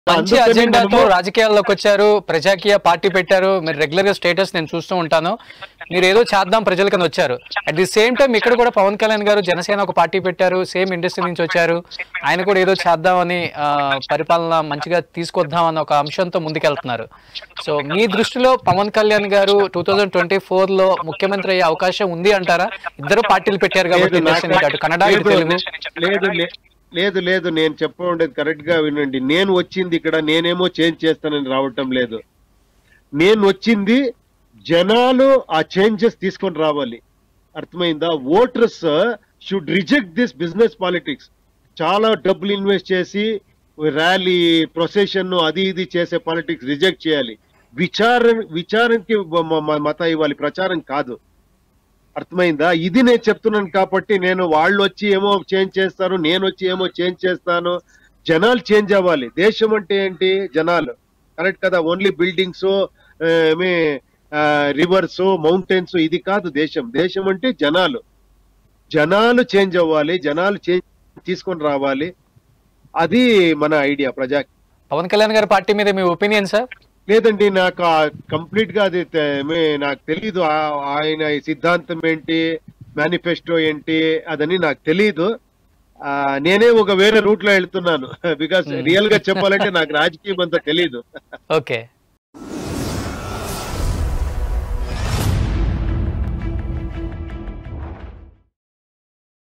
మంచి అందుకని అజెండాతో మనము- రాజకీయాల్లోకి వచ్చారు ప్రజాకీయ పార్టీ పెట్టారు మీరు రెగ్యులర్ గా స్టేటస్ నేను చూస్తూ ఉంటాను మీరు ఏదో చేద్దాం ప్రజల కింద వచ్చారు అట్ ది సేమ్ టైం ఇక్కడ కూడా పవన్ కళ్యాణ్ గారు జనసేన ఒక పార్టీ పెట్టారు సేమ్ ఇండస్ట్రీ నుంచి వచ్చారు ఆయన కూడా ఏదో చేద్దామని ఆ, పరిపాలన మంచిగా తీసుకొద్దామని ఒక అంశంతో ముందుకెళ్తున్నారు సో మీ దృష్టిలో పవన్ కళ్యాణ్ గారు టూ థౌజండ్ ట్వంటీ ఫోర్ లో ముఖ్యమంత్రి అయ్యే అవకాశం ఉంది అంటారా ఇద్దరు పార్టీలు పెట్టారు కాబట్టి లేదు, ఇండస్ట్రీ నాకు- అటు కన్నడ ఇటు లేదు, తెలుగు లేదు లే- లేదు లేదు నేను చెప్పండేది కరెక్ట్ గా వినండి నేను వచ్చింది ఇక్కడ నేనేమో చేంజ్ చేస్తానని రావటం లేదు నేను వచ్చింది జనాలు ఆ చేంజెస్ తీసుకొని రావాలి అర్థమైందా voters should reject this business politics చాలా డబ్బులు ఇన్వెస్ట్ చేసి ర్యాలీ ప్రొసెషన్ అది ఇది చేసే పాలిటిక్స్ రిజెక్ట్ చేయాలి విచారణ విచారణకి మ- మ- మత ఇవ్వాలి ప్రచారం కాదు అర్థమైందా ఇది నేను చెప్తున్నాను కాబట్టి నేను వాళ్ళు వచ్చి ఏమో చేంజ్ చేస్తారు నేను వచ్చి ఏమో చేంజ్ చేస్తాను జనాలు చేంజ్ అవ్వాలి దేశం అంటే ఏంటి జనాలు కరెక్ట్ కదా ఓన్లీ బిల్డింగ్స్ ఏమి రివర్స్ మౌంటైన్స్ ఇది కాదు దేశం దేశం అంటే జనాలు జనాలు చేంజ్ అవ్వాలి జనాలు చేంజ్ తీసుకొని రావాలి అది మన ఐడియా ప్రజా పవన్ కళ్యాణ్ గారి పార్టీ మీద మీ ఒపీనియన్ సార్ లేదండి నాకు కంప్లీట్ గా అది తె- మే- నాకు తెలీదు ఆ- ఆయన ఈ సిద్ధాంతం ఏంటి మేనిఫెస్టో ఏంటి అదని నాకు తెలీదు ఆ, నేనే ఒక వేరే రూట్ లో వెళ్తున్నాను బికాస్ రియల్ గా చెప్పాలంటే నాకు రాజకీయం అంతా తెలీదు ఓకే